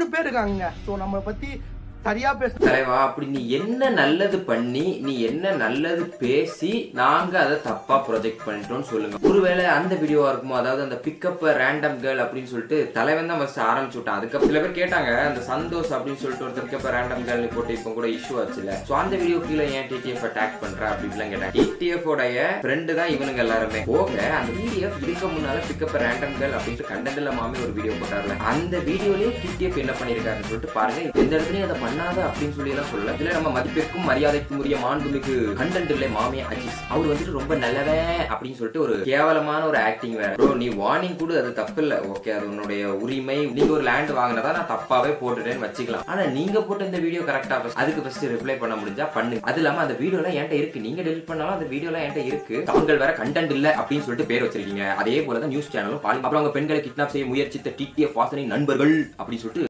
பேர் இருக்காங்க ஸோ நம்மளை பத்தி சரியா பேச தலைவா அப்படி நீ என்ன நல்லது பண்ணி நீ என்ன நல்லது பேசி நாங்க அதை தப்பா ப்ரொஜெக்ட் பண்ணிட்டோம்னு சொல்லுங்க ஒருவேளை அந்த வீடியோவா இருக்குமோ அதாவது அந்த பிக்கப் ரேண்டம் கேர்ள் அப்படின்னு சொல்லிட்டு தலைவன் தான் ஃபர்ஸ்ட் ஆரம்பிச்சு விட்டான் அதுக்கப்புறம் சில பேர் கேட்டாங்க அந்த சந்தோஷ் அப்படின்னு சொல்லிட்டு ஒருத்தர் பிக்கப் ரேண்டம் கேர்ள் போட்டு இப்போ கூட இஷ்யூ ஆச்சுல ஸோ அந்த வீடியோ கீழே ஏன் டிடிஎஃப் அட்டாக் பண்ற அப்படின்லாம் கேட்டாங்க டிடிஎஃப் உடைய ஃப்ரெண்டு தான் இவனுங்க எல்லாருமே போக அந்த டிடிஎஃப் இதுக்கு முன்னால பிக்கப் ரேண்டம் கேர்ள் அப்படின்ட்டு கண்டென்ட் இல்லாம ஒரு வீடியோ போட்டார்ல அந்த வீடியோலயே டிடிஎஃப் என்ன பண்ணிருக்காருன்னு சொல்லிட்டு பாருங்க எந்த இடத்துலயும் அதை பண்ணாத அப்படின்னு சொல்லி எல்லாம் சொல்ல இதுல நம்ம மதிப்பிற்கும் மரியாதைக்கும் உரிய மாண்புமிகு கண்டென்ட் இல்லை மாமியா அஜிஸ் அவர் வந்துட்டு ரொம்ப நல்லவன் அப்படின்னு சொல்லிட்டு ஒரு கேவலமான ஒரு ஆக்டிங் வேற ப்ரோ நீ வார்னிங் கூட அது தப்பு இல்ல ஓகே அது உன்னுடைய உரிமை நீங்க ஒரு லேண்ட் வாங்கினதா நான் தப்பாவே போட்டுட்டேன்னு வச்சுக்கலாம் ஆனா நீங்க போட்ட இந்த வீடியோ கரெக்டா அதுக்கு ஃபர்ஸ்ட் ரிப்ளை பண்ண முடிஞ்சா பண்ணு அது இல்லாம அந்த வீடியோலாம் என்கிட்ட இருக்கு நீங்க டெலிட் பண்ணாலும் அந்த வீடியோலாம் என்கிட்ட இருக்கு தாங்கள் வேற கண்டென்ட் இல்ல அப்படின்னு சொல்லிட்டு பேர் வச்சிருக்கீங்க அதே போல தான் நியூஸ் சேனலும் அப்புறம் அவங்க பெண்களை கிட்னாப் செய்ய முயற்சித்த டிடிஎஃப் வாசனை நண்பர்கள் அப்படின்னு சொல்லிட்டு